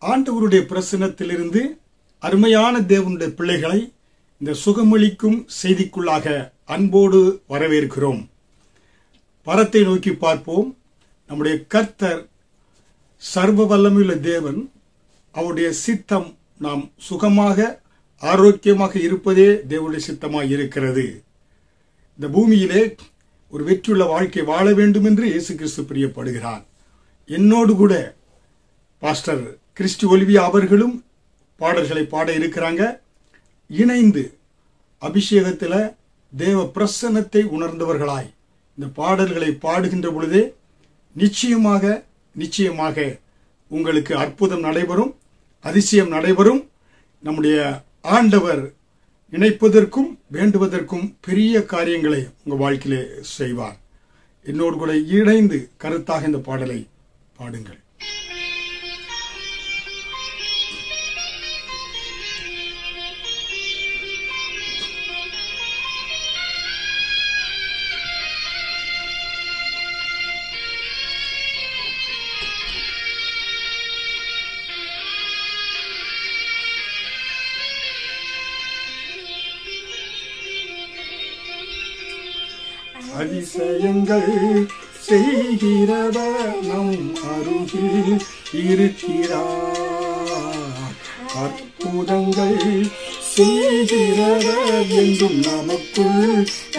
ஆண்டவருடைய பிரசனத்திலிருந்து அருமையான தேவனுடைய பிள்ளைகளை இந்த சுகமளிக்கும் செய்திக்குள்ளாக அன்போடு வரவேற்கிறோம் பரத்தை நோக்கி பார்ப்போம் நம்முடைய கர்த்தர் சர்வ வல்லமையுள்ள தேவன் அவருடைய சித்தம் நாம் சுகமாக ஆரோக்கியமாக இருப்பதே தேவனுடைய சித்தமாக இருக்கிறது இந்த பூமியிலே ஒரு வெற்றியுள்ள வாழ்க்கை வாழ வேண்டும் என்று இயேசு கிறிஸ்து பிரியப்படுகிறார் என்னோடு கூட பாஸ்டர் கிறிஸ்டி ஒலிவியா அவர்களும் பாடல்களை பாட இருக்கிறாங்க இணைந்து அபிஷேகத்தில் தேவ பிரசன்னத்தை உணர்ந்தவர்களாய் இந்த பாடல்களை பாடுகின்ற பொழுதே நிச்சயமாக நிச்சயமாக உங்களுக்கு அற்புதம் நடைபெறும் அதிசயம் நடைபெறும் நம்முடைய ஆண்டவர் நினைப்பதற்கும் வேண்டுவதற்கும் பெரிய காரியங்களை உங்கள் வாழ்க்கையிலே செய்வார் என்னோடு கூட இணைந்து கருத்தாக இந்த பாடலை பாடுங்கள் அதிசயங்கள் செய்கிறவர் நம் அருகில் இருக்கிறார் அற்புதங்கள் செய்கிறவர் என்றும் நமக்குள்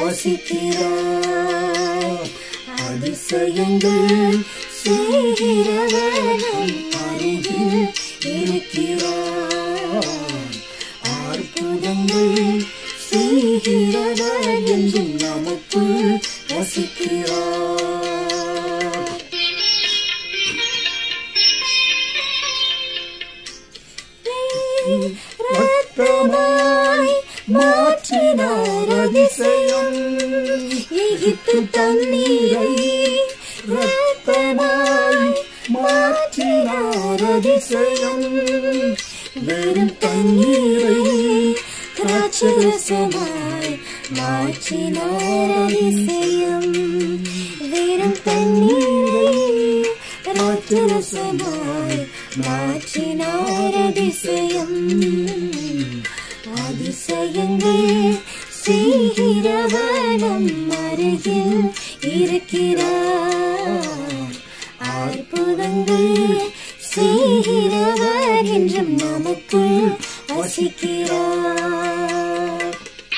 வசிக்கிறார் அதிசயங்கள் செய்கிறவர் நம் அருகில் இருக்கிறார் அற்புதங்கள் செய்கிறவர் என்றும் நமக்குள் வசிக்கிறார் ரத்தமாய் மாற்றினார் அதிசயம் எகிப்து தண்ணீரை ரத்தமாய் மாற்றினார் அதிசயம் வெறும் தண்ணீரை திராட்சரசமாய் மாற்றினார் அதிசயம் வெறும் தண்ணீரை திராட்சரசமாய் மாற்றினார் அதிசயம் அதிசயங்கள் செய்கிறவனம் அருகில் இருக்கிறார் அற்புதங்கள் செய்கிறவர் என்றும் நமக்குள் வசிக்கிறார்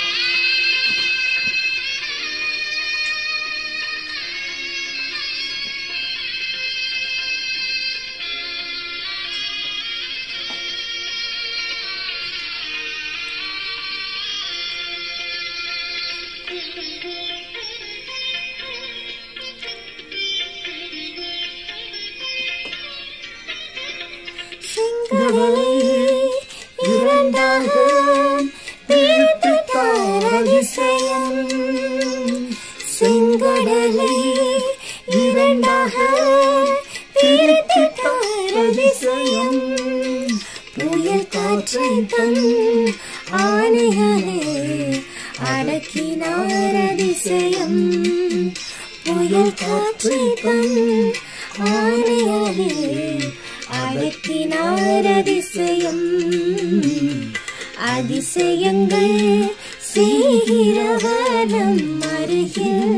செங்கடலை இரண்டாக பிரித்தார் அதிசயம் செங்கடலை இரண்டாக பிரித்தார் அதிசயம் புயல் காற்றை தன் ஆணைகளே அடக்கினார் அதிசயம் புயல் காற்றை தன் ஆணைகளே அடக்கினார் அதிசயம் அதிசயங்கள் செய்கிறவனம் அருகில்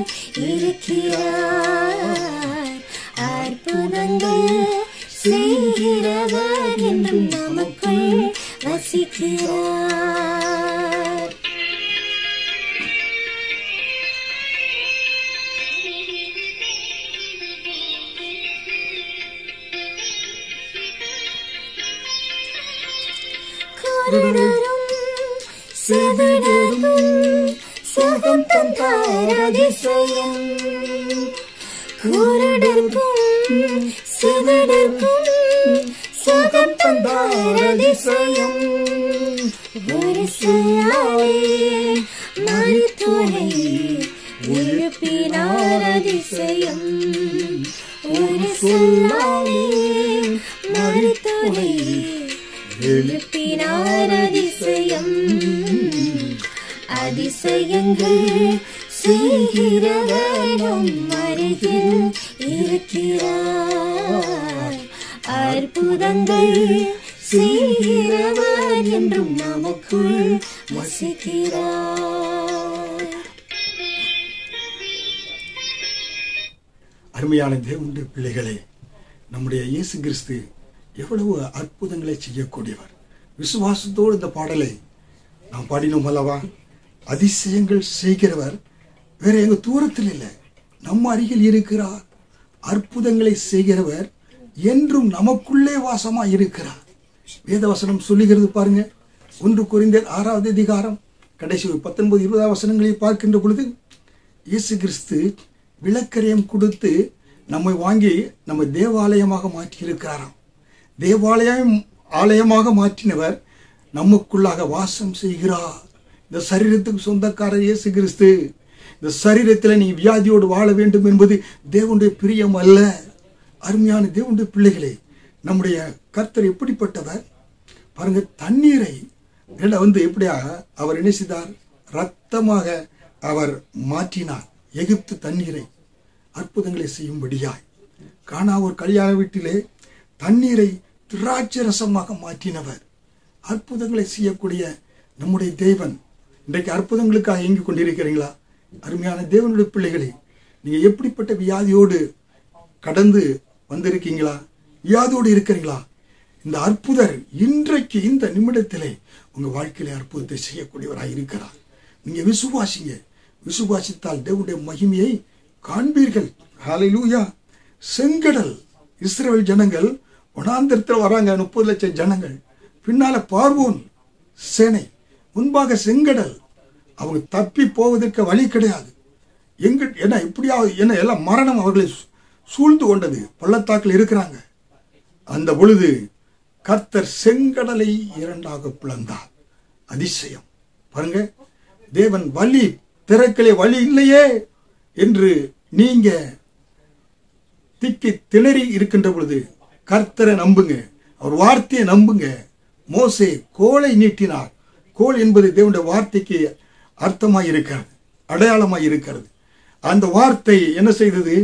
இருக்கிறார் அற்புதங்கள் செய்கிறவர் என்றும் நமக்குள் வசிக்கிறார் குருடரும் செவிடரும் சுகம் தந்தார் அதிசயம் குருடர்க்கும் செவிடர்க்கும் சுகம் தந்தார் அதிசயம் ஒரு சொல்லாலே மருத்துவரை எழுப்பினார் அதிசயம் ஒரு சொல்லாலே மருத்துவரை எழுப்பினார் அதிசயம் அதிசயங்கள் செய்கிறவனும் அருகில் இருக்கிறார் அற்புதங்கள் செய்கிறவர் என்றும் நமக்குள் வசிக்கிறார் அருமையான தேவனுடைய பிள்ளைகளே நம்முடைய இயேசு கிறிஸ்து எவ்வளவு அற்புதங்களை செய்யக்கூடியவர் விசுவாசத்தோடு இந்த பாடலை நாம் பாடினோம் அல்லவா அதிசயங்கள் செய்கிறவர் வேற எங்க தூரத்தில் இல்லை நம்ம அருகில் இருக்கிறார் அற்புதங்களை செய்கிறவர் என்றும் நமக்குள்ளே வாசமா இருக்கிறார் வேதவசனம் சொல்லுகிறது பாருங்க ஒன்று குறிந்தேன் ஆறாவது அதிகாரம் கடைசி பத்தொன்பது இருபதாம் வசனங்களை பார்க்கின்ற பொழுது இயேசு கிறிஸ்து விளக்கரையம் கொடுத்து நம்மை வாங்கி நம்ம தேவாலயமாக மாற்றி இருக்கிறாராம் தேவாலயம் ஆலயமாக மாற்றினவர் நமக்குள்ளாக வாசம் செய்கிறார் இந்த சரீரத்துக்கு சொந்தக்காரர் இயேசு கிறிஸ்து இந்த சரீரத்தில் நீ வியாதியோடு வாழ வேண்டும் என்பது தேவனுடைய பிரியம் அல்ல அருமையான தேவனுடைய பிள்ளைகளே நம்முடைய கர்த்தர் எப்படிப்பட்டவர் பாருங்க தண்ணீரை இல்ல வந்து எப்படியா அவர் என்ன செய்தார் ரத்தமாக அவர் மாற்றினார் எகிப்து தண்ணீரை அற்புதங்களை செய்யும்படியாய் காணா ஒரு கல்யாண வீட்டிலே தண்ணீரை திராட்சை ரசமாக மாற்றினவர் அற்புதங்களை செய்யக்கூடிய நம்முடைய தேவன் இன்றைக்கு அற்புதங்களுக்காக இயங்கிக் கொண்டிருக்கிறீங்களா அருமையான தேவனுடைய பிள்ளைகளே நீங்க எப்படிப்பட்ட வியாதியோடு கடந்து வந்திருக்கீங்களா வியாதியோடு இருக்கிறீங்களா இந்த அற்புதர் இன்றைக்கு இந்த நிமிடத்திலே உங்க வாழ்க்கையில அற்புதத்தை செய்யக்கூடியவராய் இருக்கிறார் நீங்க விசுவாசிங்க விசுவாசித்தால் தேவனுடைய மகிமையை காண்பீர்கள் ஹalleluya செங்கடல் இஸ்ரவேல் ஜனங்கள் வனாந்தரத்தில் வராங்க முப்பது லட்சம் ஜனங்கள் பின்னால பார்வோன் சேனை முன்பாக செங்கடல் அவங்க தப்பி போவதற்கு வழி கிடையாது எங்க என்ன இப்படியாவது என்ன எல்லாம் மரணம் அவர்களை சூ- சூழ்ந்து கொண்டது பள்ளத்தாக்கில் இருக்கிறாங்க அந்த பொழுது கர்த்தர் செங்கடலை இரண்டாக பிளந்தார் அதிசயம் பாருங்க தேவன் வழி திறக்கலே வழி இல்லையே என்று நீங்க திக்கி திணறி இருக்கின்ற பொழுது கர்த்தரை நம்புங்க அவர் வார்த்தையை நம்புங்க மோசே கோலை நீட்டினார் கோல் என்பது தேவனுடைய வார்த்தைக்கு அர்த்தமாய் இருக்கிறது அடையாளமாய் இருக்கிறது அந்த வார்த்தை என்ன செய்தது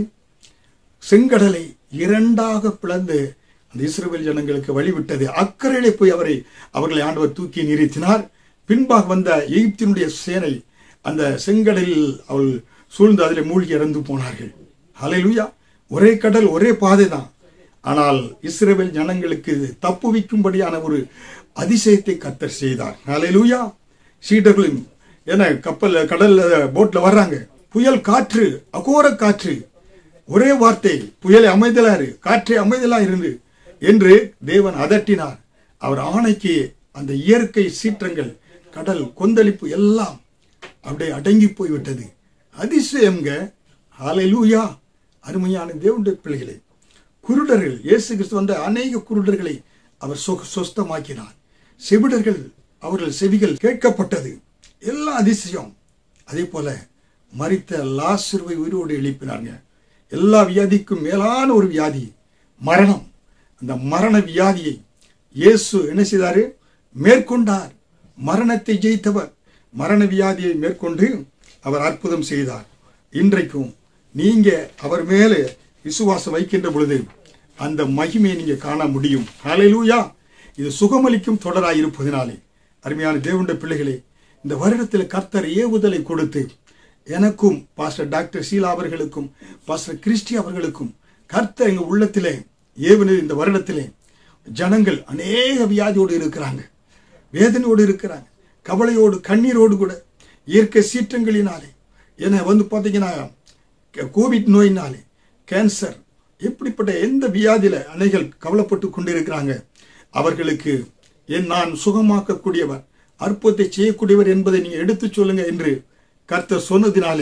செங்கடலை இரண்டாக பிளந்து அந்த இஸ்ரவேல் ஜனங்களுக்கு வழிவிட்டது அக்கறையிலே போய் அவரை அவர்களை ஆண்டவர் தூக்கி நிறுத்தினார் பின்பாக வந்த எகிப்தினுடைய சேனை அந்த செங்கடலில் அவள் சூழ்ந்து அதில் மூழ்கி இறந்து போனார்கள் ஹalleluya ஒரே கடல் ஒரே பாதை தான் ஆனால் இஸ்ரவேல் ஜனங்களுக்கு தப்புவிக்கும்படியான ஒரு அதிசயத்தை கத்தர் செய்தார் ஹalleluya சீடர்களும் என கப்பல் கடல்ல போட்ல வர்றாங்க புயல் காற்று அகோர காற்று ஒரே வார்த்தை புயலை அமைதலா இரு காற்றே அமைதலா இருந்து என்று தேவன் அதட்டினார் அவர் ஆணைக்கு அந்த இயற்கை சீற்றங்கள் கடல் கொந்தளிப்பு எல்லாம் அப்படியே அடங்கி போய்விட்டது அதிசயம்ங்க ஹalleluya அருமையான தேவனுடைய பிள்ளைகளே குருடர்கள் இயேசு கிறிஸ்து வந்த அநேக குருடர்களை அவர் சொ- சொஸ்தமாக்கினார் செவிடர்கள் அவர்கள் செவிகள் கேட்கப்பட்டது எல்லாம் அதிசயம் அதே போல மரித்த லாசருவை உயிரோடு எழுப்பினாங்க எல்லா வியாதிக்கும் மேலான ஒரு வியாதி மரணம் அந்த மரண வியாதியை இயேசு என்ன செய்தாரு மேற்கொண்டார் மரணத்தை ஜெயித்தவர் மரண வியாதியை மேற்கொண்டு அவர் அற்புதம் செய்தார் இன்றைக்கும் நீங்க அவர் மேலே விசுவாசம் வைக்கின்ற பொழுது அந்த மகிமையை நீங்க காண முடியும் ஹalleluya இது சுகமளிக்கும் தொடராய் இருப்பதினாலே அருமையான தேவனுடைய பிள்ளைகளே இந்த வருடத்தில் கர்த்தர் ஏவுதலை கொடுத்து எனக்கும் பாஸ்டர் டாக்டர் ஷீலா அவர்களுக்கும் பாஸ்டர் கிறிஸ்டி அவர்களுக்கும் கர்த்தர் எங்க உள்ளத்திலே ஏவுனது இந்த வருடத்திலே ஜனங்கள் அநேக வியாதியோடு இருக்கிறாங்க வேதனையோடு இருக்கிறாங்க கவலையோடு கண்ணீரோடு கூட இயற்கை சீற்றங்களினாலே ஏன்னா வந்து பார்த்தீங்கன்னா க- கோவிட் நோயினாலே கேன்சர் இப்படிப்பட்ட எந்த வியாதியில அனைகள் கவலைப்பட்டு கொண்டிருக்கிறாங்க அவர்களுக்கு என் நான் சுகமாக்கக்கூடியவர் அற்புதத்தை செய்யக்கூடியவர் என்பதை நீங்க எடுத்துச் சொல்லுங்க என்று கர்த்தர் சொன்னதினாலே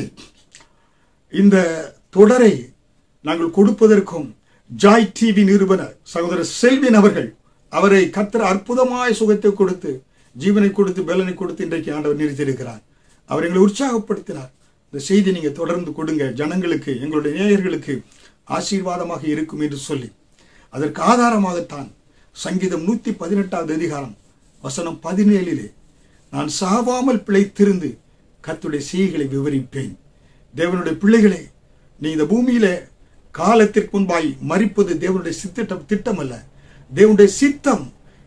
இந்த தொடரை நாங்கள் கொடுப்பதற்கும் ஜாய் டிவி நிறுவனர் சகோதரர் செல்வின் அவர்கள் அவரை கர்த்தர் அற்புதமாய் சுகத்தை கொடுத்து ஜீவனை கொடுத்து பலனை கொடுத்து இன்றைக்கு ஆண்டவர் நிறுத்தியிருக்கிறார் அவர் எங்களை உற்சாகப்படுத்தினார் இந்த செய்தி நீங்க தொடர்ந்து கொடுங்க ஜனங்களுக்கு எங்களுடைய நேயர்களுக்கு ஆசீர்வாதமாக இருக்கும் என்று சொல்லி அதற்கு ஆதாரமாகத்தான் சங்கீதம் நூத்தி பதினெட்டாவது அதிகாரம் வசனம் பதினேழிலே நான் சாவாமல் பிழைத்திருந்து கர்த்தருடைய செய்கைகளை விவரிப்பேன் தேவனுடைய பிள்ளைகளே நீ இந்த பூமியில காலத்திற்கு முன்பாய் மறிப்பது தேவனுடைய சித்திட்டம் திட்டம் அல்ல தேவனுடைய சித்தம்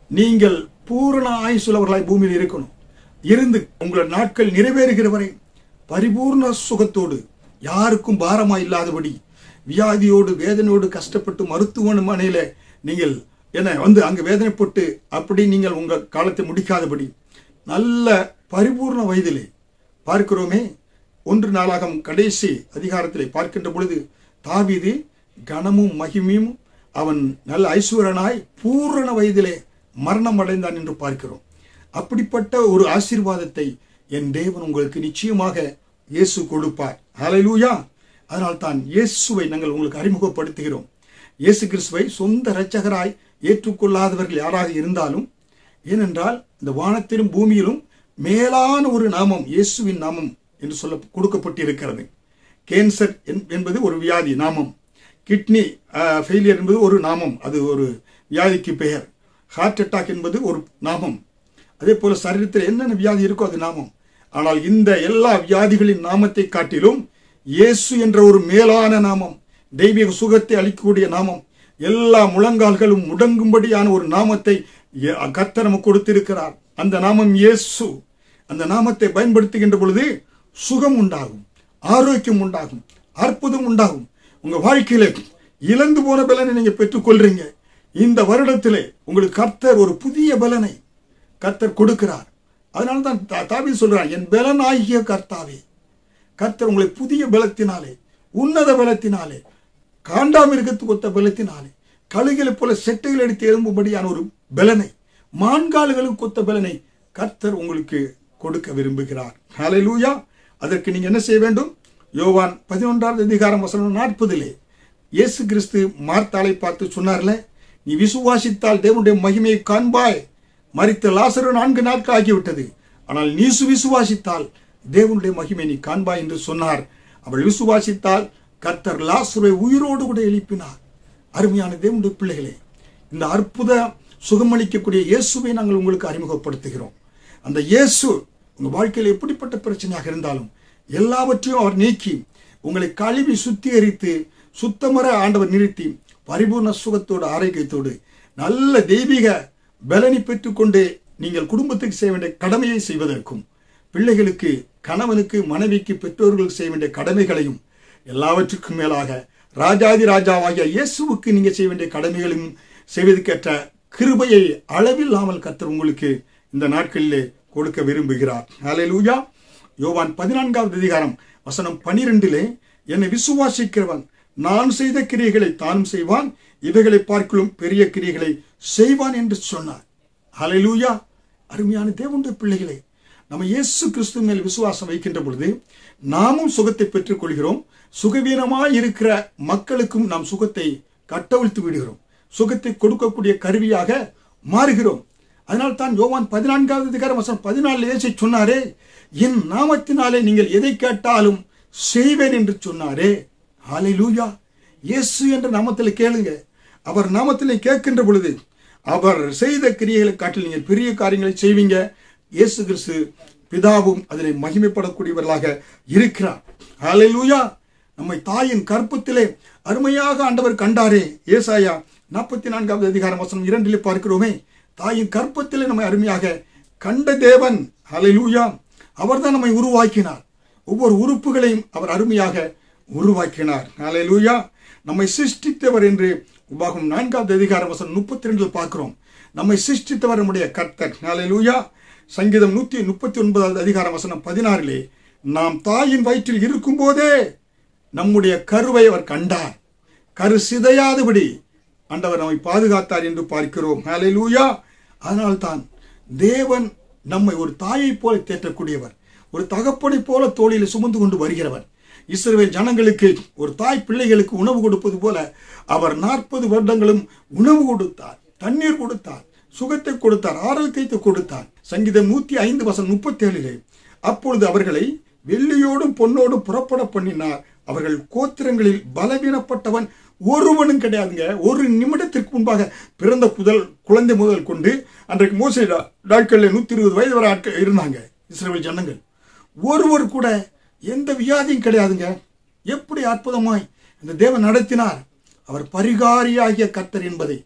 நீங்கள் பூரண ஆயுசுள்ளவர்களாய் பூமியில் இருக்கணும் இருந்து உங்கள் நாட்கள் நிறைவேறுகிற வரை பரிபூர்ண சுகத்தோடு யாருக்கும் பாரமா இல்லாதபடி வியாதியோடு வேதனையோடு கஷ்டப்பட்டு மருத்துவமனையில நீங்கள் என்ன வந்து அங்கு வேதனைப்பட்டு அப்படி நீங்கள் உங்கள் காலத்தை முடிக்காதபடி நல்ல பரிபூர்ண வயதிலே பார்க்கிறோமே ஒன்று நாளாகம் கடைசி அதிகாரத்திலே பார்க்கின்ற பொழுது தாவீது கனமும் மகிமையும் அவன் நல்ல ஐஸ்வரனாய் பூரண வயதிலே மரணம் அடைந்தான் என்று பார்க்கிறோம் அப்படிப்பட்ட ஒரு ஆசீர்வாதத்தை என் தேவன் உங்களுக்கு நிச்சயமாக இயேசு கொடுப்பார் ஹalleluya அதனால் தான் இயேசுவை நாங்கள் உங்களுக்கு அறிமுகப்படுத்துகிறோம் இயேசு கிறிஸ்துவை சொந்த இரட்சகராய் ஏற்றுக்கொள்ளாதவர்கள் யாராக இருந்தாலும் ஏனென்றால் இந்த வானத்திலும் பூமியிலும் மேலான ஒரு நாமம் இயேசுவின் நாமம் என்று சொல்ல கொடுக்கப்பட்டிருக்கிறது கேன்சர் என்- என்பது ஒரு வியாதி நாமம் கிட்னி ஃபெயிலியர் என்பது ஒரு நாமம் அது ஒரு வியாதிக்கு பெயர் ஹார்ட் அட்டாக் என்பது ஒரு நாமம் அதே போல சரீரத்தில் என்னென்ன வியாதி இருக்கோ அது நாமம் ஆனால் இந்த எல்லா வியாதிகளின் நாமத்தை காட்டிலும் இயேசு என்ற ஒரு மேலான நாமம் தெய்வீக சுகத்தை அளிக்கக்கூடிய நாமம் எல்லா முழங்கால்களும் முடங்கும்படியான ஒரு நாமத்தை எ- கர்த்தர் நமக்கு கொடுத்திருக்கிறார் அந்த நாமம் இயேசு அந்த நாமத்தை பயன்படுத்துகின்ற பொழுது சுகம் உண்டாகும் ஆரோக்கியம் உண்டாகும் அற்புதம் உண்டாகும் உங்க வாழ்க்கையில இழந்து போன பலனை நீங்க பெற்றுக்கொள்றீங்க இந்த வருடத்திலே உங்களுக்கு கர்த்தர் ஒரு புதிய பலனை கர்த்தர் கொடுக்கிறார் அதனால தான் தா- தாவீது சொல்றான் என் பலன் ஆகிய கர்த்தாவே கர்த்தர் உங்களை புதிய பலத்தினாலே உன்னத பலத்தினாலே காண்டாமிருகத்துக்கு ஒத்த பலத்தினாலே கழுகளைப் போல செட்டைகள் எடுத்து எழும்பும்படியான ஒரு பலனை மான்கால்களுக்கு ஒத்த பலனை கர்த்தர் உங்களுக்கு கொடுக்க விரும்புகிறார் ஹalleluya அதற்கு நீங்க என்ன செய்ய வேண்டும் யோவான் பதினொன்றாவது அதிகாரம் வசனம் நாற்பதிலே இயேசு கிறிஸ்து மார்த்தாளை பார்த்து சொன்னார்ல நீ விசுவாசித்தால் தேவனுடைய மகிமையை காண்பாய் மரித்த லாசரு நான்கு நாட்கள் ஆகிவிட்டது ஆனால் நீ விசுவாசித்தால் தேவனுடைய மகிமை நீ காண்பாய் என்று சொன்னார் அவள் விசுவாசித்தால் கர்த்தர் லாசரை உயிரோடு கூட எழுப்பினார் அருமையான தேவனுடைய பிள்ளைகளே இந்த அற்புத சுகமளிக்கக்கூடிய இயேசுவை நாங்கள் உங்களுக்கு அறிமுகப்படுத்துகிறோம் அந்த இயேசு உங்க வாழ்க்கையில் எப்படிப்பட்ட பிரச்சனையாக இருந்தாலும் எல்லாவற்றையும் அவர் நீக்கி உங்களை கழுவி சுத்திகரித்து சுத்தமர ஆண்டவர் நிறுத்தி பரிபூர்ண சுகத்தோடு ஆரோக்கியத்தோடு நல்ல தெய்வீக பலனை பெற்றுக்கொண்டு நீங்கள் குடும்பத்துக்கு செய்ய வேண்டிய கடமையை செய்வதற்கும் பிள்ளைகளுக்கு கணவனுக்கு மனைவிக்கு பெற்றோர்களுக்கு செய்ய வேண்டிய கடமைகளையும் எல்லாவற்றுக்கும் மேலாக ராஜாதி ராஜாவாகிய இயேசுவுக்கு நீங்க செய்ய வேண்டிய கடமைகளையும் செய்வதற்கேற்ற கிருபையை அளவில்லாமல் கர்த்தர் உங்களுக்கு இந்த நாட்களிலே கொடுக்க விரும்புகிறார் ஹalleluya யோவான் பதினான்காவது அதிகாரம் வசனம் பனிரெண்டிலே என்னை விசுவாசிக்கிறவன் நான் செய்த கிரியைகளை தானும் செய்வான் இவைகளை பார்க்கலும் பெரிய கிரியைகளை செய்வான் என்று சொன்னார் ஹalleluya அருமையான தேவனுடைய பிள்ளைகளே நம்ம இயேசு கிறிஸ்து மேல் விசுவாசம் வைக்கின்ற பொழுது நாமும் சுகத்தை பெற்றுக் கொள்கிறோம் சுகவீனமாய் இருக்கிற மக்களுக்கும் நாம் சுகத்தை கட்டவிழ்த்து விடுகிறோம் சுகத்தை கொடுக்கக்கூடிய கருவியாக மாறுகிறோம் அதனால் தான் யோவான் பதினான்காவது அதிகாரம் வசனம் பதினாலு ஏசை சொன்னாரே என் நாமத்தினாலே நீங்கள் எதை கேட்டாலும் செய்வேன் என்று சொன்னாரே ஹalleluya இயேசு என்ற நாமத்தில் கேளுங்க அவர் நாமத்திலே கேட்கின்ற பொழுது அவர் செய்த கிரியைகளை காட்டில் நீங்கள் பெரிய காரியங்களை செய்வீங்க இயேசு கிறிஸ்து பிதாவும் அதிலே மகிமைப்படக்கூடியவர்களாக இருக்கிறார் ஹalleluya நம்மை தாயின் கற்பத்திலே அருமையாக ஆண்டவர் கண்டாரே ஏசாயா நாற்பத்தி நான்காவது அதிகாரம் வசனம் இரண்டிலே பார்க்கிறோமே தாயின் கற்பத்திலே நம்மை அருமையாக கண்ட தேவன் ஹalleluya அவர்தான் நம்மை உருவாக்கினார் ஒவ்வொரு உறுப்புகளையும் அவர் அருமையாக உருவாக்கினார் ஹalleluya நம்மை சிருஷ்டித்தவர் என்று உபாகம் நான்காவது அதிகாரம் வசனம் முப்பத்தி ரெண்டில் பார்க்கிறோம் நம்மை சிருஷ்டித்தவர் நம்முடைய கர்த்தர் ஹalleluya சங்கீதம் நூற்றி முப்பத்தி ஒன்பதாவது அதிகாரம் வசனம் பதினாறிலே நாம் தாயின் வயிற்றில் இருக்கும்போதே நம்முடைய கருவை அவர் கண்டார் கரு சிதையாதபடி ஆண்டவர் நம்மை பாதுகாத்தார் என்று பார்க்கிறோம் ஹalleluya அதனால்தான் தேவன் நம்மை ஒரு தாயைப் போல தேற்றக்கூடியவர் ஒரு தகப்பனைப் போல தோளில் சுமந்து கொண்டு வருகிறவர் இஸ்ரவேல் ஜனங்களுக்கு ஒரு தாய் பிள்ளைகளுக்கு உணவு கொடுப்பது போல அவர் நாற்பது வருடங்களும் உணவு கொடுத்தார் தண்ணீர் கொடுத்தார் சுகத்தை கொடுத்தார் ஆரோக்கியத்தை கொடுத்தார் சங்கீதம் நூத்தி ஐந்து வசம் முப்பத்தி ஏழிலே அப்பொழுது அவர்களை வெள்ளியோடும் பொன்னோடும் புறப்பட பண்ணினார் அவர்கள் கோத்திரங்களில் பலவீனப்பட்டவன் ஒருவனும் கிடையாதுங்க ஒரு நிமிடத்திற்கு முன்பாக பிறந்த புதல் குழந்தை முதல் கொண்டு அன்றைக்கு மோசை நாட்களில் நூத்தி இருபது வயது வரை ஆட்கள் இருந்தாங்க இஸ்ரேல் ஜனங்கள் ஒருவர் கூட எந்த வியாதியும் கிடையாதுங்க எப்படி அற்புதமாய் இந்த தேவன் நடத்தினார் அவர் பரிகாரியாகிய கர்த்தர் என்பதை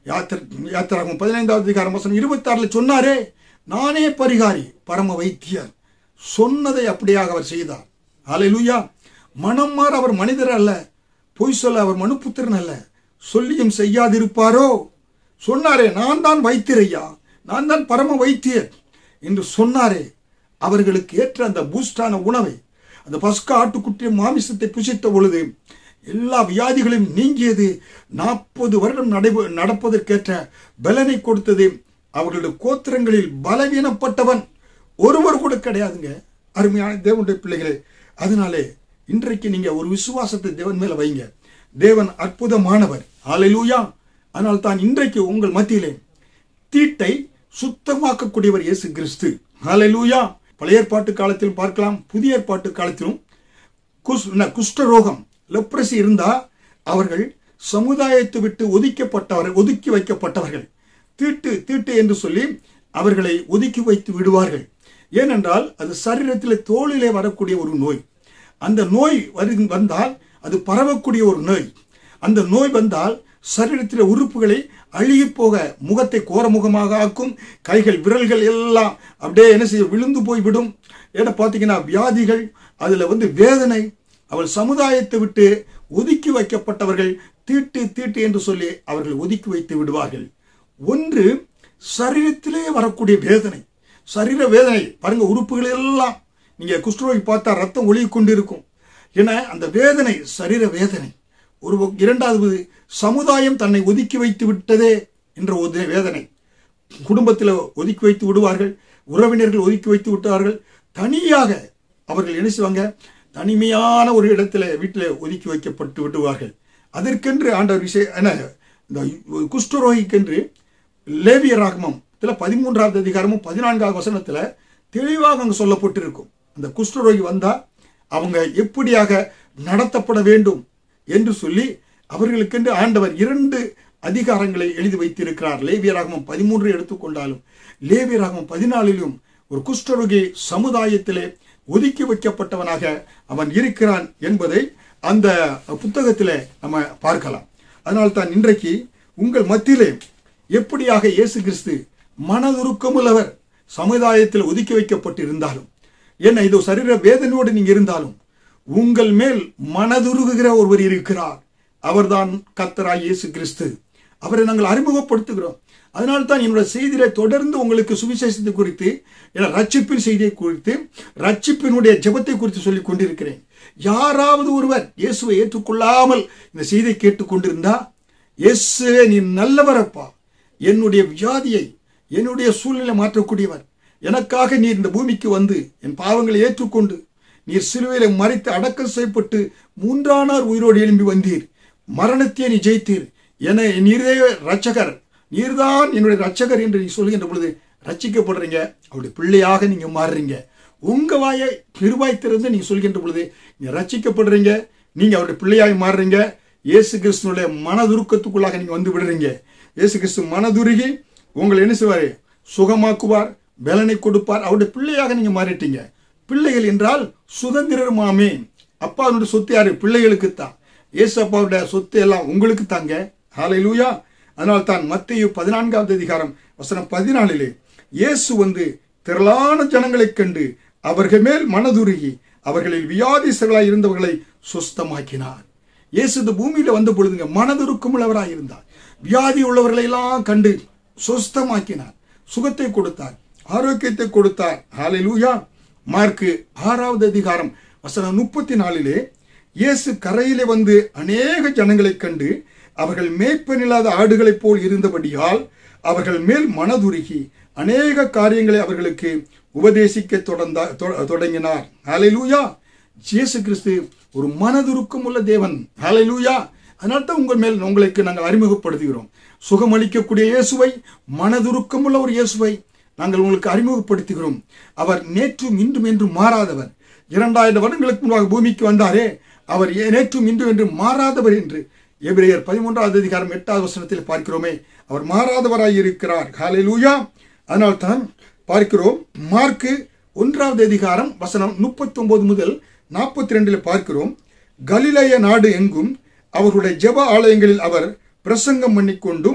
யாத்திர யாத்திராகும் பதினைந்தாவது அதிகாரம் வசனம் இருபத்தாறுல சொன்னாரே நானே பரிகாரி பரம வைத்தியர் சொன்னதை அப்படியாக அவர் செய்தார் ஹalleluya மனம் மாற அவர் மனிதர் அல்ல பொய் சொல்ல அவர் மனுப்புத்திரன் அல்ல சொல்லியும் செய்யாதிருப்பாரோ சொன்னாரே நான் தான் வைத்தியரையா நான் தான் பரம வைத்தியர் என்று சொன்னாரே அவர்களுக்கு ஏற்ற அந்த பூஸ்டான உணவை அந்த பஸ்கா ஆட்டுக்குட்டிய மாமிசத்தை புசித்த பொழுது எல்லா வியாதிகளையும் நீங்கியது நாற்பது வருடம் நடைபெ நடப்பதற்கேற்ற பலனை கொடுத்தது அவர்களுடைய கோத்திரங்களில் பலவீனப்பட்டவன் ஒருவர் கூட கிடையாதுங்க அருமையான தேவனுடைய பிள்ளைகளே அதனாலே இன்றைக்கு நீங்க ஒரு விசுவாசத்தை தேவன் மேல வைங்க தேவன் அற்புதமானவர் ஹalleluya ஆனால் தான் இன்றைக்கு உங்கள் மத்தியிலே தீட்டை சுத்தமாக்கக்கூடியவர் இயேசு கிறிஸ்து ஹalleluya பழைய ஏற்பாட்டு காலத்திலும் பார்க்கலாம் புதிய ஏற்பாட்டு காலத்திலும் குஸ் ந, குஷ்டரோகம் லெப்ரசி இருந்தா அவர்கள் சமுதாயத்தை விட்டு ஒதுக்கப்பட்டவர்கள் ஒதுக்கி வைக்கப்பட்டவர்கள் தீட்டு தீட்டு என்று சொல்லி அவர்களை ஒதுக்கி வைத்து விடுவார்கள் ஏனென்றால் அது சரீரத்தில் தோளிலே வரக்கூடிய ஒரு நோய் அந்த நோய் வரு வந்தால் அது பரவக்கூடிய ஒரு நோய் அந்த நோய் வந்தால் சரீரத்தில் உறுப்புகளை அழுகி போக முகத்தை கோரமுகமாக ஆக்கும் கைகள் விரல்கள் எல்லாம் அப்படியே என்ன செய்ய விழுந்து போய் விடும் ஏன்னா பார்த்தீங்கன்னா வியாதிகள் அதில் வந்து வேதனை அவள் சமுதாயத்தை விட்டு ஒதுக்கி வைக்கப்பட்டவர்கள் தீட்டு தீட்டு என்று சொல்லி அவர்கள் ஒதுக்கி வைத்து விடுவார்கள் ஒன்று சரீரத்திலே வரக்கூடிய வேதனை சரீர வேதனை பாருங்க உறுப்புகள் எல்லாம் நீங்க குஷ்டரோகி பார்த்தா ரத்தம் ஒளி கொண்டு இருக்கும் என அந்த வேதனை சரீர வேதனை ஒரு பக்கம் இரண்டாவது சமுதாயம் தன்னை ஒதுக்கி வைத்து விட்டதே என்ற ஒரு வேதனை குடும்பத்தில் ஒதுக்கி வைத்து விடுவார்கள் உறவினர்கள் ஒதுக்கி வைத்து விட்டார்கள் தனியாக அவர்கள் என்ன செய்வாங்க தனிமையான ஒரு இடத்துல வீட்டில் ஒதுக்கி வைக்கப்பட்டு விடுவார்கள் அதற்கென்று ஆண்டவர் விஷய என்ன இந்த குஷ்டரோகிக்கென்று லேவிய ராகமம் இதில் பதிமூன்றாவது அதிகாரமும் பதினான்காவது வசனத்தில் தெளிவாக அங்கே சொல்லப்பட்டிருக்கும் அந்த குஷ்டரோகி வந்தா அவங்க எப்படியாக நடத்தப்பட வேண்டும் என்று சொல்லி அவர்களுக்கென்று ஆண்டவர் இரண்டு அதிகாரங்களை எழுதி வைத்திருக்கிறார் லேவியராகமம் பதிமூன்று எடுத்துக்கொண்டாலும் லேவியராகமம் பதினாலிலும் ஒரு குஷ்டரோகி சமுதாயத்திலே ஒதுக்கி வைக்கப்பட்டவனாக அவன் இருக்கிறான் என்பதை அந்த புத்தகத்திலே நம்ம பார்க்கலாம் அதனால்தான் இன்றைக்கு உங்கள் மத்தியிலே எப்படியாக இயேசு கிறிஸ்து மனதுருக்கமுள்ளவர் சமுதாயத்தில் ஒதுக்கி வைக்கப்பட்டு இருந்தாலும் என்ன இது சரீர வேதனையோடு நீங்க இருந்தாலும் உங்கள் மேல் மனதுருகுகிற ஒருவர் இருக்கிறார் அவர்தான் கத்தராய் இயேசு கிறிஸ்து அவரை நாங்கள் அறிமுகப்படுத்துகிறோம் அதனால தான் என்னோட செய்தியில தொடர்ந்து உங்களுக்கு சுவிசேஷத்தை குறித்து என ரட்சிப்பின் செய்தியை குறித்து ரட்சிப்பினுடைய ஜெபத்தை குறித்து சொல்லிக் கொண்டிருக்கிறேன் யாராவது ஒருவர் இயேசுவை ஏற்றுக்கொள்ளாமல் இந்த செய்தியை கேட்டுக்கொண்டிருந்தா இயேசுவே நீ நல்லவரப்பா என்னுடைய வியாதியை என்னுடைய சூழ்நிலை மாற்றக்கூடியவர் எனக்காக நீர் இந்த பூமிக்கு வந்து என் பாவங்களை ஏற்றுக்கொண்டு நீர் சிலுவையில மறைத்து அடக்கம் செய்யப்பட்டு மூன்றானார் உயிரோடு எழும்பி வந்தீர் மரணத்தை நீ ஜெயித்தீர் என நீரே ரட்சகர் நீர்தான் என்னுடைய ரட்சகர் என்று நீ சொல்லுகின்ற பொழுது ரட்சிக்கப்படுறீங்க அவருடைய பிள்ளையாக நீங்க மாறுறீங்க உங்க வாயை பெருவாய் திறந்து நீங்க சொல்கின்ற பொழுது நீங்க ரட்சிக்கப்படுறீங்க நீங்க அவருடைய பிள்ளையாய் மாறுறீங்க இயேசு கிறிஸ்துனுடைய மனதுருக்கத்துக்குள்ளாக நீங்க வந்து விடுறீங்க இயேசு கிறிஸ்து மனதுருகி உங்களை என்ன செய்வாரு சுகமாக்குவார் பலனை கொடுப்பார் அவருடைய பிள்ளையாக நீங்க மாறிட்டீங்க பிள்ளைகள் என்றால் சுதந்திரமாமே அப்பாவுடைய சொத்து யாரு பிள்ளைகளுக்கு தான் இயேசு அப்பாவுடைய சொத்து எல்லாம் உங்களுக்கு தாங்க ஹalleluya அதனால் தான் மத்திய பதினான்காவது அதிகாரம் வசனம் பதினாலிலே இயேசு வந்து திரளான ஜனங்களைக் கண்டு அவர்கள் மேல் மனதுருகி அவர்களில் வியாதிசர்களாய் இருந்தவர்களை சுஸ்தமாக்கினார் இயேசு இந்த பூமியில வந்த பொழுதுங்க மனதுருக்கம் உள்ளவராய் இருந்தார் வியாதி உள்ளவர்களை எல்லாம் கண்டு சுஸ்தமாக்கினார் சுகத்தை கொடுத்தார் ஆரோக்கியத்தை கொடுத்தார் ஹalleluya மார்க்கு ஆறாவது அதிகாரம் வசனம் முப்பத்தி நாலிலே இயேசு கரையிலே வந்து அநேக ஜனங்களைக் கண்டு அவர்கள் மேய்ப்பனில்லாத ஆடுகளைப் போல் இருந்தபடியால் அவர்கள் மேல் மனதுருகி அநேக காரியங்களை அவர்களுக்கு உபதேசிக்க தொடர்ந்தா தொ- தொடங்கினார் ஹalleluya இயேசு கிறிஸ்து ஒரு மனதுருக்கம் உள்ள தேவன் ஹalleluya அதனால தான் உங்கள் மேல் உங்களுக்கு நாங்கள் அறிமுகப்படுத்துகிறோம் சுகமளிக்கக்கூடிய இயேசுவை மனதுருக்கம் உள்ள ஒரு இயேசுவை நாங்கள் உங்களுக்கு அறிமுகப்படுத்துகிறோம் அவர் நேற்றும் இன்றும் என்றும் மாறாதவர் இரண்டாயிரம் வருடங்களுக்கு முன்பாக பூமிக்கு வந்தாரே அவர் ஏ- நேற்றும் இன்றும் என்றும் மாறாதவர் என்று எபிரேயர் பதிமூன்றாவது அதிகாரம் எட்டாவது வசனத்தில் பார்க்கிறோமே அவர் மாறாதவராய் இருக்கிறார் ஹalleluya அதனால் தான் பார்க்கிறோம் மார்க்கு ஒன்றாவது அதிகாரம் வசனம் முப்பத்தி முதல் நாற்பத்தி ரெண்டில் பார்க்கிறோம் கலிலேய நாடு எங்கும் அவர்களுடைய ஜெப ஆலயங்களில் அவர் பிரசங்கம் பண்ணிக்கொண்டும்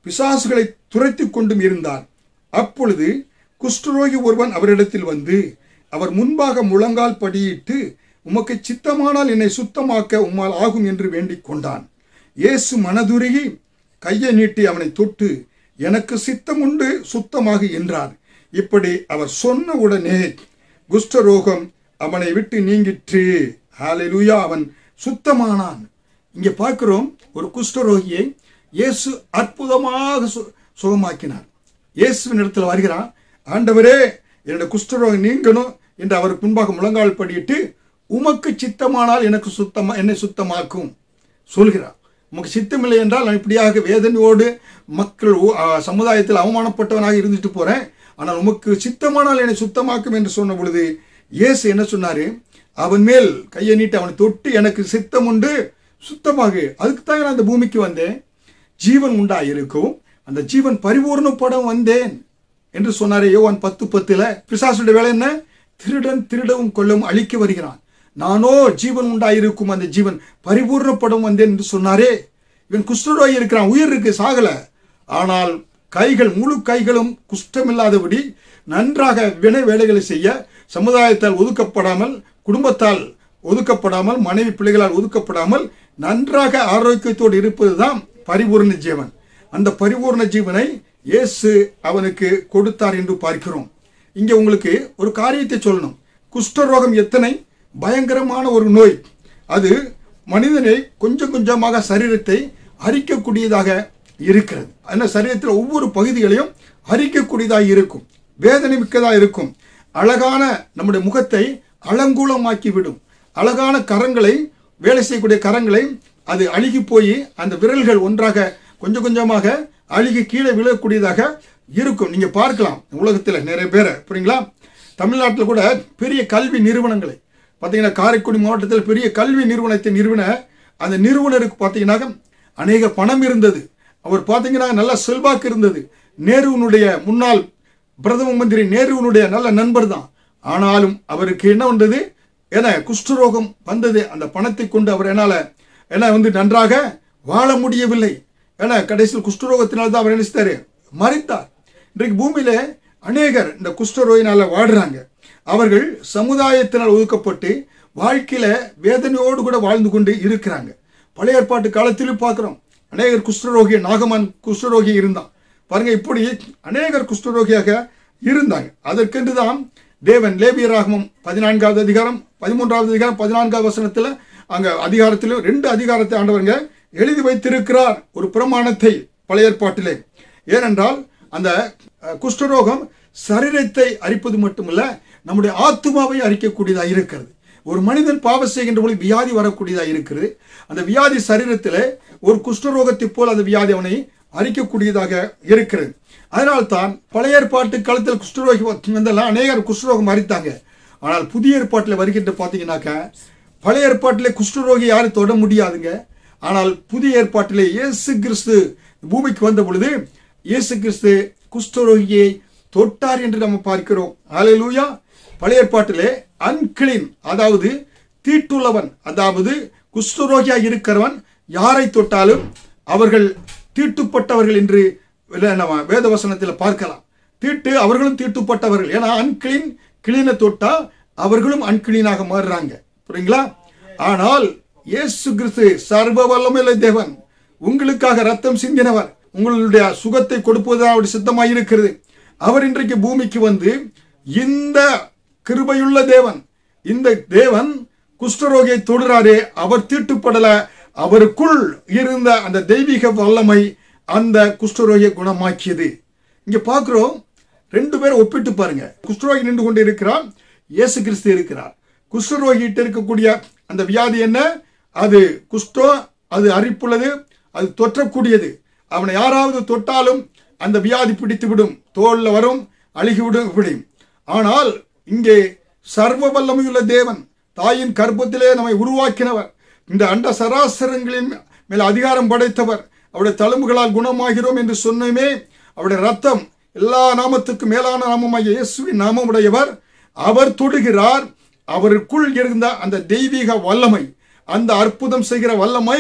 பிசாசுகளை துரைத்து கொண்டும் இருந்தார் அப்பொழுது குஷ்டரோகி ஒருவன் அவரிடத்தில் வந்து அவர் முன்பாக முழங்கால் படியிட்டு உமக்கு சித்தமானால் என்னை சுத்தமாக்க உம்மால் ஆகும் என்று வேண்டிக் கொண்டான் இயேசு மனதுருகி கையை நீட்டி அவனை தொட்டு எனக்கு சித்தம் உண்டு சுத்தமாக என்றார் இப்படி அவர் சொன்ன உடனே குஷ்டரோகம் அவனை விட்டு நீங்கிற்று ஹalleluya அவன் சுத்தமானான் இங்கே பார்க்கிறோம் ஒரு குஷ்டரோகியை இயேசு அற்புதமாக சு- சுகமாக்கினார் இயேசுவின் இடத்துல வருகிறான் ஆண்டவரே என்னுடைய குஷ்டரோகம் நீங்கணும் என்று அவருக்கு முன்பாக முழங்கால் படியிட்டு உமக்கு சித்தமானால் எனக்கு சுத்தமா என்னை சுத்தமாக்கும் சொல்கிறார் உமக்கு சித்தமில்லை என்றால் நான் இப்படியாக வேதனையோடு மக்கள் ஊ- ஆ, சமுதாயத்தில் அவமானப்பட்டவனாக இருந்துட்டு போறேன் ஆனால் உமக்கு சித்தமானால் என்னை சுத்தமாக்கும் என்று சொன்ன பொழுது இயேசு என்ன சொன்னாரு அவன் மேல் கையை நீட்டி அவனை தொட்டு எனக்கு சித்தம் உண்டு சுத்தமாக அதுக்கு தான் நான் அந்த பூமிக்கு வந்தேன் ஜீவன் உண்டா இருக்கும் அந்த ஜீவன் பரிபூர்ணப்படம் வந்தேன் என்று சொன்னாரே யோவான் பத்து பத்துல பிசாசுடைய வேலை என்ன திருடன் திருடவும் கொல்லவும் அழிக்க வருகிறான் நானோ ஜீவன் உண்டாயிருக்கும் அந்த ஜீவன் பரிபூர்ணப்படம் வந்தேன் என்று சொன்னாரே இவன் குஷ்டரோகி இருக்கிறான் உயிர் இருக்கு சாகல ஆனால் கைகள் முழு கைகளும் குஷ்டமில்லாதபடி நன்றாக வினை வேலைகளை செய்ய சமுதாயத்தால் ஒதுக்கப்படாமல் குடும்பத்தால் ஒதுக்கப்படாமல் மனைவி பிள்ளைகளால் ஒதுக்கப்படாமல் நன்றாக ஆரோக்கியத்தோடு இருப்பதுதான் பரிபூர்ண ஜீவன் அந்த பரிபூர்ண ஜீவனை இயேசு அவனுக்கு கொடுத்தார் என்று பார்க்கிறோம் இங்க உங்களுக்கு ஒரு காரியத்தை சொல்லணும் குஷ்டரோகம் எத்தனை பயங்கரமான ஒரு நோய் அது மனிதனை கொஞ்சம் கொஞ்சமாக சரீரத்தை அரிக்கக்கூடியதாக இருக்கிறது அந்த சரீரத்தில் ஒவ்வொரு பகுதிகளையும் அரிக்கக்கூடியதாக இருக்கும் வேதனை மிக்கதாக இருக்கும் அழகான நம்முடைய முகத்தை அலங்கூலமாக்கி விடும் அழகான கரங்களை வேலை செய்யக்கூடிய கரங்களை அது அழுகி போய் அந்த விரல்கள் ஒன்றாக கொஞ்சம் கொஞ்சமாக அழுகி கீழே விழக்கூடியதாக இருக்கும் நீங்க பார்க்கலாம் உலகத்தில் நிறைய பேரை புரியுங்களா தமிழ்நாட்டில் கூட பெரிய கல்வி நிறுவனங்களை பார்த்தீங்கன்னா காரைக்குடி மாவட்டத்தில் பெரிய கல்வி நிறுவனத்தை நிறுவன அந்த நிறுவனருக்கு பார்த்தீங்கன்னா அநேக பணம் இருந்தது அவர் பார்த்தீங்கன்னா நல்ல செல்வாக்கு இருந்தது நேருவனுடைய முன்னாள் பிரதம மந்திரி நேருவனுடைய நல்ல நண்பர் தான் ஆனாலும் அவருக்கு என்ன வந்தது ஏன்னா குஷ்டரோகம் வந்தது அந்த பணத்தை கொண்டு அவர் என்னால என்ன வந்து நன்றாக வாழ முடியவில்லை ஏன்னா கடைசியில் குஷ்டரோகத்தினால் தான் அவர் என்ன செய்தாரு மறித்தார் இன்றைக்கு பூமியில அநேகர் இந்த குஷ்டரோகினால வாடுறாங்க அவர்கள் சமுதாயத்தினால் ஒதுக்கப்பட்டு வாழ்க்கையில வேதனையோடு கூட வாழ்ந்து கொண்டு இருக்கிறாங்க பழைய ஏற்பாட்டு காலத்திலும் பார்க்கிறோம் அநேகர் குஷ்டரோகி நாகமான் குஷ்டரோகி இருந்தான் பாருங்க இப்படி அநேகர் குஷ்டரோகியாக இருந்தாங்க அதற்கென்று தான் தேவன் லேபியராகமம் பதினான்காவது அதிகாரம் பதிமூன்றாவது அதிகாரம் பதினான்காவது வசனத்துல அங்க அதிகாரத்திலும் ரெண்டு அதிகாரத்தை ஆண்டவருங்க எழுதி வைத்திருக்கிறார் ஒரு பிரமாணத்தை பழைய ஏற்பாட்டிலே ஏனென்றால் அந்த அஹ், குஷ்டரோகம் சரீரத்தை அரிப்பது மட்டுமல்ல நம்முடைய ஆத்துமாவை அரிக்கக்கூடியதாக இருக்கிறது ஒரு மனிதன் பாவம் செய்கின்ற பொழுது வியாதி வரக்கூடியதாக இருக்கிறது அந்த வியாதி சரீரத்தில் ஒரு குஷ்டரோகத்தை போல் அந்த வியாதி அவனை அரிக்கக்கூடியதாக இருக்கிறது அதனால் தான் பழைய ஏற்பாட்டு காலத்தில் குஷ்டரோகி வந்தெல்லாம் அநேகர் குஷ்டரோகம் அரித்தாங்க ஆனால் புதிய ஏற்பாட்டில் வருகின்ற பார்த்தீங்கன்னாக்கா பழைய ஏற்பாட்டிலே குஷ்டரோகி யாரும் தொட முடியாதுங்க ஆனால் புதிய ஏற்பாட்டிலே இயேசு கிறிஸ்து பூமிக்கு வந்த பொழுது இயேசு கிறிஸ்து குஷ்டரோகியை தொட்டார் என்று நம்ம பார்க்கிறோம் ஹalleluya பழைய ஏற்பாட்டிலே அன்கிளீன் அதாவது தீட்டுள்ளவன் அதாவது குஷ்டரோகியாக இருக்கிறவன் யாரை தொட்டாலும் அவர்கள் தீட்டுப்பட்டவர்கள் என்று இல்ல நம்ம வேதவசனத்தில் பார்க்கலாம் தீட்டு அவர்களும் தீட்டுப்பட்டவர்கள் ஏன்னா அன்கிளீன் கிளீனை தொட்டா அவர்களும் அன்கிளீனாக மாறுறாங்க புரியுங்களா ஆனால் இயேசு கிறிஸ்து சர்வ வல்லமையுள்ள தேவன் உங்களுக்காக ரத்தம் சிந்தினவர் உங்களுடைய சுகத்தை கொடுப்பதுதான் அவருடைய சித்தமாக இருக்கிறது அவர் இன்றைக்கு பூமிக்கு வந்து இந்த கிருபையுள்ள தேவன் இந்த தேவன் குஷ்டரோகியை தொடுறாரே அவர் தீட்டுப்படல அவருக்குள் இருந்த அந்த தெய்வீக வல்லமை அந்த குஷ்டரோகியை குணமாக்கியது இங்க பார்க்கிறோம் ரெண்டு பேரும் ஒப்பிட்டு பாருங்க குஷ்டரோகி நின்று கொண்டு இருக்கிறார் இயேசு கிறிஸ்து இருக்கிறார் குஷ்டரோகிட்ட இருக்கக்கூடிய அந்த வியாதி என்ன அது குஷ்டம் அது அரிப்புள்ளது அது தொற்றக்கூடியது அவனை யாராவது தொட்டாலும் அந்த வியாதி பிடித்து விடும் தோல்ல வரும் அழுகிவிடும் இப்படி ஆனால் இங்கே சர்வ வல்லமையுள்ள தேவன் தாயின் கர்ப்பத்திலே நம்மை உருவாக்கினவர் இந்த அண்ட சராசரங்களின் மேல் அதிகாரம் படைத்தவர் அவருடைய தழும்புகளால் குணமாகிறோம் என்று சொன்னமே அவருடைய ரத்தம் எல்லா நாமத்துக்கும் மேலான நாமமாகிய இயேசுவின் நாமமுடையவர் அவர் தொடுகிறார் அவருக்குள் இருந்த அந்த தெய்வீக வல்லமை அந்த அற்புதம் செய்கிற வல்லமை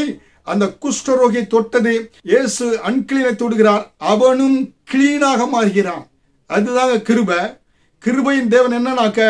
அந்த குஷ்டரோகியை தொட்டது இயேசு அன்கிளீனை தொடுகிறார் அவனும் கிளீனாக மாறுகிறான் அதுதாங்க கிருபை கிருபையின் தேவன் என்னன்னாக்க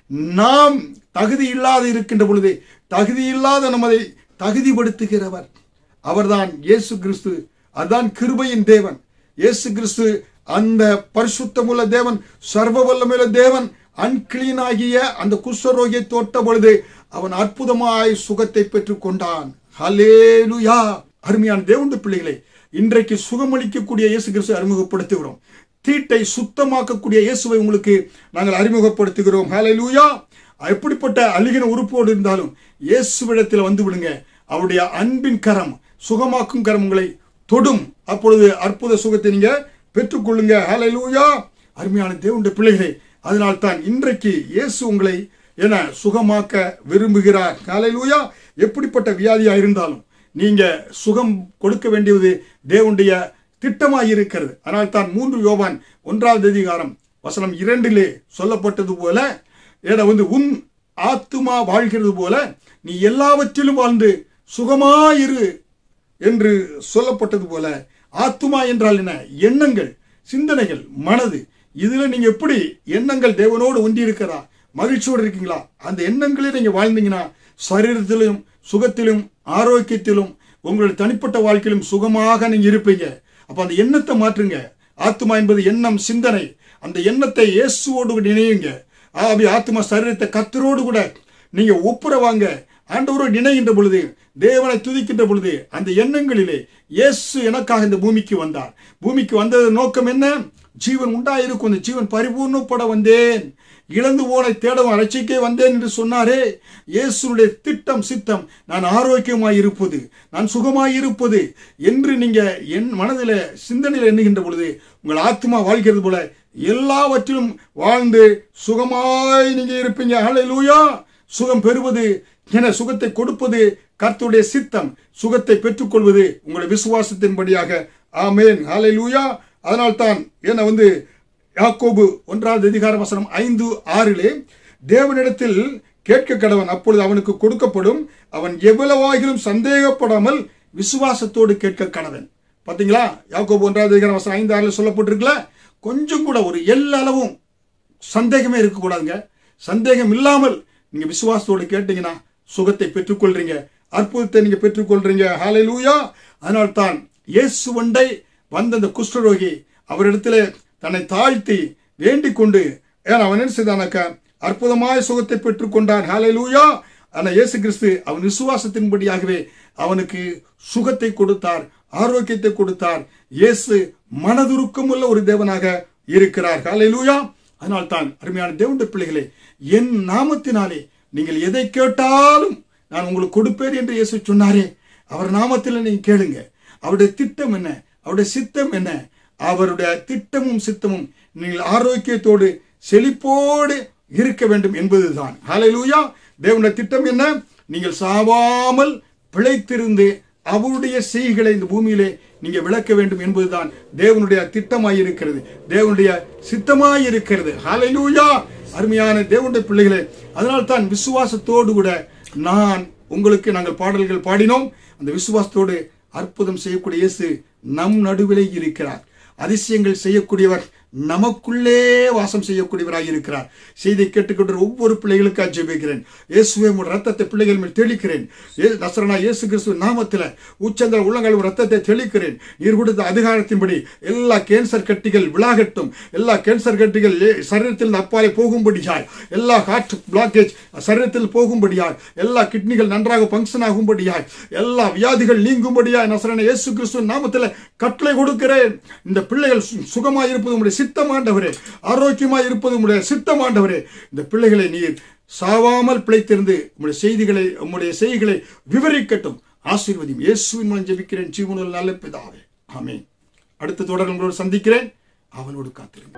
நாம் தகுதி இல்லாத இருக்கின்ற பொழுது தகுதி இல்லாத நம்மை தகுதிப்படுத்துகிறவர் அவர்தான் இயேசு கிறிஸ்து அதான் கிருபையின் தேவன் இயேசு கிறிஸ்து அந்த பரிசுத்தமுள்ள தேவன் சர்வ வல்லமையுள்ள தேவன் அன்கிளீன் ஆகிய அந்த குஷ்டரோகியை தொட்ட பொழுது அவன் அற்புதமாய் சுகத்தை பெற்றுக் கொண்டான் ஹலேலுயா அருமையான தேவனுடைய பிள்ளைகளே இன்றைக்கு சுகமளிக்கக்கூடிய இயேசு கிறிஸ்து அறிமுகப்படுத்துகிறோம் தீட்டை சுத்தமாக்கக்கூடிய இயேசுவை உங்களுக்கு நாங்கள் அறிமுகப்படுத்துகிறோம் ஹalleluya எப்படிப்பட்ட அழுகின உறுப்போடு இருந்தாலும் இயேசுவிடத்தில் வந்து விடுங்க அவருடைய அன்பின் கரம் சுகமாக்கும் கரம் உங்களை தொடும் அப்பொழுது அற்புத சுகத்தை நீங்க பெற்றுக்கொள்ளுங்க ஹalleluya அருமையான தேவனுடைய பிள்ளைகளே அதனால் தான் இன்றைக்கு இயேசு உங்களை என சுகமாக்க விரும்புகிறார் ஹalleluya எப்படிப்பட்ட வியாதியா இருந்தாலும் நீங்க சுகம் கொடுக்க வேண்டியது தேவனுடைய திட்டமாய் இருக்கிறது ஆனால் தான் மூன்று யோவான் ஒன்றாவது அதிகாரம் வசனம் இரண்டிலே சொல்லப்பட்டது போல ஏன்னா வந்து உன் ஆத்துமா வாழ்கிறது போல நீ எல்லாவற்றிலும் வாழ்ந்து சுகமாயிரு என்று சொல்லப்பட்டது போல ஆத்துமா என்றால் என்ன எண்ணங்கள் சிந்தனைகள் மனது இதுல நீங்க எப்படி எண்ணங்கள் தேவனோடு ஒன்றி இருக்கிறா மகிழ்ச்சியோடு இருக்கீங்களா அந்த எண்ணங்களே நீங்க வாழ்ந்தீங்கன்னா சரீரத்திலும் சுகத்திலும் ஆரோக்கியத்திலும் உங்களுடைய தனிப்பட்ட வாழ்க்கையிலும் சுகமாக நீங்க இருப்பீங்க அப்ப அந்த எண்ணத்தை மாற்றுங்க ஆத்மா என்பது எண்ணம் சிந்தனை அந்த எண்ணத்தை இயேசுவோடு கூட இணையுங்க ஆவி ஆத்மா சரீரத்தை கத்தரோடு கூட நீங்க ஒப்புரவாங்க ஆண்டவரோடு இணைகின்ற பொழுது தேவனை துதிக்கின்ற பொழுது அந்த எண்ணங்களிலே இயேசு எனக்காக இந்த பூமிக்கு வந்தார் பூமிக்கு வந்தது நோக்கம் என்ன ஜீவன் உண்டாயிருக்கும் அந்த ஜீவன் பரிபூர்ணப்பட வந்தேன் இழந்து போனை தேடவும் ரட்சிக்கே வந்தேன் என்று சொன்னாரே இயேசுடைய திட்டம் சித்தம் நான் ஆரோக்கியமாய் இருப்பது நான் சுகமாய் இருப்பது என்று நீங்க என் மனதில சிந்தனையில் எண்ணுகின்ற பொழுது உங்கள் ஆத்மா வாழ்கிறது போல எல்லாவற்றிலும் வாழ்ந்து சுகமாய் நீங்க இருப்பீங்க ஹalleluya சுகம் பெறுவது என சுகத்தை கொடுப்பது கர்த்தருடைய சித்தம் சுகத்தை பெற்றுக்கொள்வது உங்களுடைய விசுவாசத்தின்படியாக ஆமேன் ஹalleluya அதனால் தான் என்ன வந்து யாக்கோபு ஒன்றாவது அதிகார வசனம் ஐந்து ஆறிலே தேவனிடத்தில் கேட்க கடவன் அப்பொழுது அவனுக்கு கொடுக்கப்படும் அவன் எவ்வளவாகிலும் சந்தேகப்படாமல் விசுவாசத்தோடு கேட்க கடவன் பாத்தீங்களா யாக்கோபு ஒன்றாவது அதிகார வசனம் ஐந்து ஆறில் சொல்லப்பட்டிருக்கல கொஞ்சம் கூட ஒரு எல்லளவும் சந்தேகமே இருக்கக்கூடாதுங்க சந்தேகம் இல்லாமல் நீங்க விசுவாசத்தோடு கேட்டீங்கன்னா சுகத்தை பெற்றுக்கொள்றீங்க அற்புதத்தை நீங்க பெற்றுக்கொள்றீங்க ஹalleluya அதனால் தான் இயேசு வண்டை வந்த அந்த குஷ்டரோகி அவரிடத்திலே தன்னை தாழ்த்தி வேண்டிக் கொண்டு ஏன் அவன் என்ன செய்தானாக்கா அற்புதமாய் சுகத்தை பெற்றுக்கொண்டான் ஹalleluya ஆனா இயேசு கிறிஸ்து அவன் விசுவாசத்தின்படியாகவே அவனுக்கு சுகத்தை கொடுத்தார் ஆரோக்கியத்தை கொடுத்தார் இயேசு மனதுருக்கம் உள்ள ஒரு தேவனாக இருக்கிறார் ஹalleluya அதனால் தான் அருமையான தேவனுடைய பிள்ளைகளே என் நாமத்தினாலே நீங்கள் எதை கேட்டாலும் நான் உங்களுக்கு கொடுப்பேன் என்று இயேசு சொன்னாரே அவர் நாமத்தில் நீங்க கேளுங்க அவருடைய திட்டம் என்ன அவருடைய சித்தம் என்ன அவருடைய திட்டமும் சித்தமும் நீங்கள் ஆரோக்கியத்தோடு செழிப்போடு இருக்க வேண்டும் என்பதுதான் ஹalleluya தேவனுடைய திட்டம் என்ன நீங்கள் சாவாமல் பிழைத்திருந்து அவருடைய செய்களை இந்த பூமியிலே நீங்க விளக்க வேண்டும் என்பதுதான் தேவனுடைய திட்டமாய் இருக்கிறது தேவனுடைய சித்தமாய் இருக்கிறது ஹalleluya அருமையான தேவனுடைய பிள்ளைகளே அதனால் தான் விசுவாசத்தோடு கூட நான் உங்களுக்கு நாங்கள் பாடல்கள் பாடினோம் அந்த விசுவாசத்தோடு அற்புதம் செய்யக்கூடிய இயேசு நம் நடுவிலே இருக்கிறார் அதிசயங்கள் செய்யக்கூடியவர் நமக்குள்ளே வாசம் செய்யக்கூடியவராக இருக்கிறார் செய்தி கேட்டுக்கொண்டு ஒவ்வொரு பிள்ளைகளுக்காக ஜெபிக்கிறேன் இயேசுவே உன் ரத்தத்தை பிள்ளைகள் மேல் தெளிக்கிறேன் ஏ- நசரனா இயேசு கிறிஸ்துவ நாமத்தில் உச்சந்தர உள்ளங்கள் ரத்தத்தை தெளிக்கிறேன் நீர் கொடுத்த அதிகாரத்தின்படி எல்லா கேன்சர் கட்டிகள் விலாகட்டும் எல்லா கேன்சர் கட்டிகள் ஏ- சரீரத்தில் அப்பாலே போகும்படியாய் எல்லா ஹார்ட் பிளாக்கேஜ் சரீரத்தில் போகும்படியாய் எல்லா கிட்னிகள் நன்றாக பங்கன் ஆகும்படியாய் எல்லா வியாதிகள் நீங்கும்படியாய் நசரன இயேசு கிறிஸ்துவின் நாமத்தில் கட்டளை கொடுக்கிறேன் இந்த பிள்ளைகள் சு- சுகமாய் இருப்பது உங்களுடைய சித்தமாண்டவரே ஆரோக்கியமாய் இருப்பது உங்களுடைய சித்தமாண்டவரே இந்த பிள்ளைகளை நீர் சாவாமல் பிழைத்திருந்து உங்களுடைய செய்திகளை உங்களுடைய செய்திகளை விவரிக்கட்டும் ஆசீர்வதியும் இயேசுவின் மூலம் ஜெபிக்கிறேன் ஜீவனுள்ள நல்ல பிதாவே ஆமென் அடுத்த தொடர் உங்களோடு சந்திக்கிறேன் அவளோடு காத்திருங்க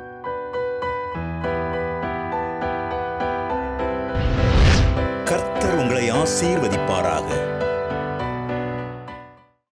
கர்த்தர் உங்களை ஆசீர்வதிப்பாராக